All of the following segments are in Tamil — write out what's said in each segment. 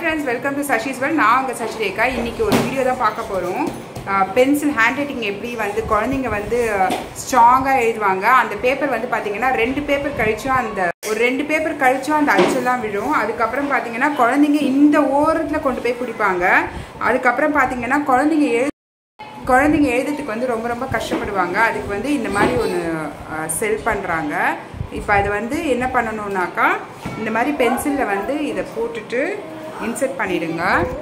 ஃப்ரெண்ட்ஸ் வெல்கம் டு சஷிஸ் வேல் நான் உங்கள் சஷி ரேகா இன்றைக்கி ஒரு வீடியோ தான் பார்க்க போகிறோம் பென்சில் ஹேண்ட் ரைட்டிங் எப்படி வந்து குழந்தைங்க வந்து ஸ்ட்ராங்காக எழுதுவாங்க அந்த பேப்பர் வந்து பார்த்தீங்கன்னா ரெண்டு பேப்பர் கழிச்சும் அந்த ஒரு ரெண்டு பேப்பர் கழிச்சும் அந்த அச்செல்லாம் விழும் அதுக்கப்புறம் பார்த்தீங்கன்னா குழந்தைங்க இந்த ஓரத்தில் கொண்டு போய் பிடிப்பாங்க அதுக்கப்புறம் பார்த்தீங்கன்னா குழந்தைங்க எழு குழந்தைங்க எழுதுறதுக்கு வந்து ரொம்ப ரொம்ப கஷ்டப்படுவாங்க அதுக்கு வந்து இந்த மாதிரி ஒன்று செல் பண்ணுறாங்க இப்போ அது வந்து என்ன பண்ணணுன்னாக்கா இந்த மாதிரி பென்சிலில் வந்து இதை போட்டுட்டு இன்செர்ட் பண்ணிடுங்க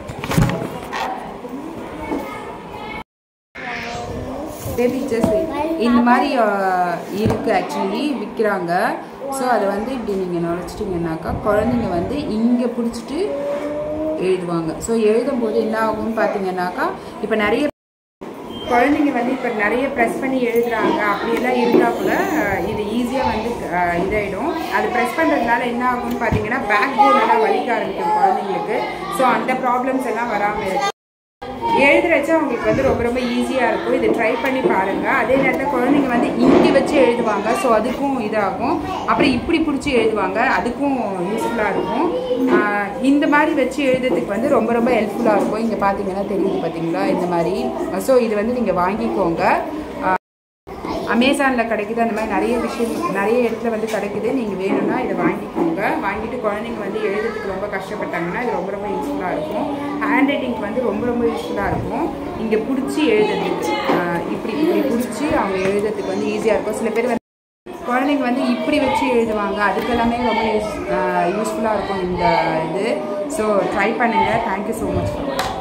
பேபி ஜஸ்ட் இந்த மாதிரி அஹ், இருக்கு ஆக்சுவலி விற்கிறாங்க ஸோ அதை வந்து இப்படி நீங்கள் நுழைச்சிட்டிங்கனாக்கா குழந்தைங்க வந்து இங்கே பிடிச்சிட்டு எழுதுவாங்க ஸோ எழுதும்போது என்ன ஆகும்னு பார்த்தீங்கன்னாக்கா இப்போ நிறைய குழந்தைங்க வந்து இப்போ நிறைய ப்ரெஸ் பண்ணி எழுதுறாங்க அப்படியெல்லாம் இருந்தால் கூட அஹ், இது ஈஸியாக வந்து அஹ், இதாயிடும் அது ப்ரெஸ் பண்ணுறதுனால என்ன ஆகும்னு பார்த்தீங்கன்னா பேக் போன் எல்லாம் வலிக்க ஆரம்பிக்கும் குழந்தைங்களுக்கு ஸோ அந்த ப்ராப்ளம்ஸ் எல்லாம் வராமல் இருக்கும் எழுதுறச்ச அவங்களுக்கு வந்து ரொம்ப ரொம்ப ஈஸியாக இருக்கும் இதை ட்ரை பண்ணி பாருங்கள் அதே நேரத்தில் குழந்தைங்க வந்து இங்கே வச்சு எழுதுவாங்க ஸோ அதுக்கும் இதாகும் அப்புறம் இப்படி பிடிச்சி எழுதுவாங்க அதுக்கும் யூஸ்ஃபுல்லாக இருக்கும் ஆஹ் இந்த மாதிரி வச்சு எழுதுறதுக்கு வந்து ரொம்ப ரொம்ப ஹெல்ப்ஃபுல்லாக இருக்கும் இங்கே பார்த்தீங்கன்னா தெரியுது பார்த்தீங்களா இந்த மாதிரி ஸோ இது வந்து நீங்கள் வாங்கிக்கோங்க அமேசானில் கிடைக்குது அந்த மாதிரி நிறைய விஷயம் நிறைய இடத்துல வந்து கிடைக்குது நீங்கள் வேணும்னா இதை வாங்கிக்கோங்க வாங்கிட்டு குழந்தைங்க வந்து எழுதுறதுக்கு ரொம்ப கஷ்டப்பட்டாங்கன்னா இது ரொம்ப ரொம்ப யூஸ்ஃபுல்லாக இருக்கும் ஹேண்ட் ரைட்டிங்க்கு வந்து ரொம்ப ரொம்ப யூஸ்ஃபுல்லாக இருக்கும் இங்கே பிடிச்சி எழுதுறதுக்கு ஆஹ் இப்படி இப்படி பிடிச்சி அவங்க எழுதுறதுக்கு வந்து ஈஸியாக இருக்கும் சில பேர் வந்து குழந்தைங்க வந்து இப்படி வச்சு எழுதுவாங்க அதுக்கெல்லாமே ரொம்ப யூஸ் யூஸ்ஃபுல்லாக இருக்கும் இந்த இது ஸோ ட்ரை பண்ணுங்கள் தேங்க்யூ ஸோ மச் ஃபார்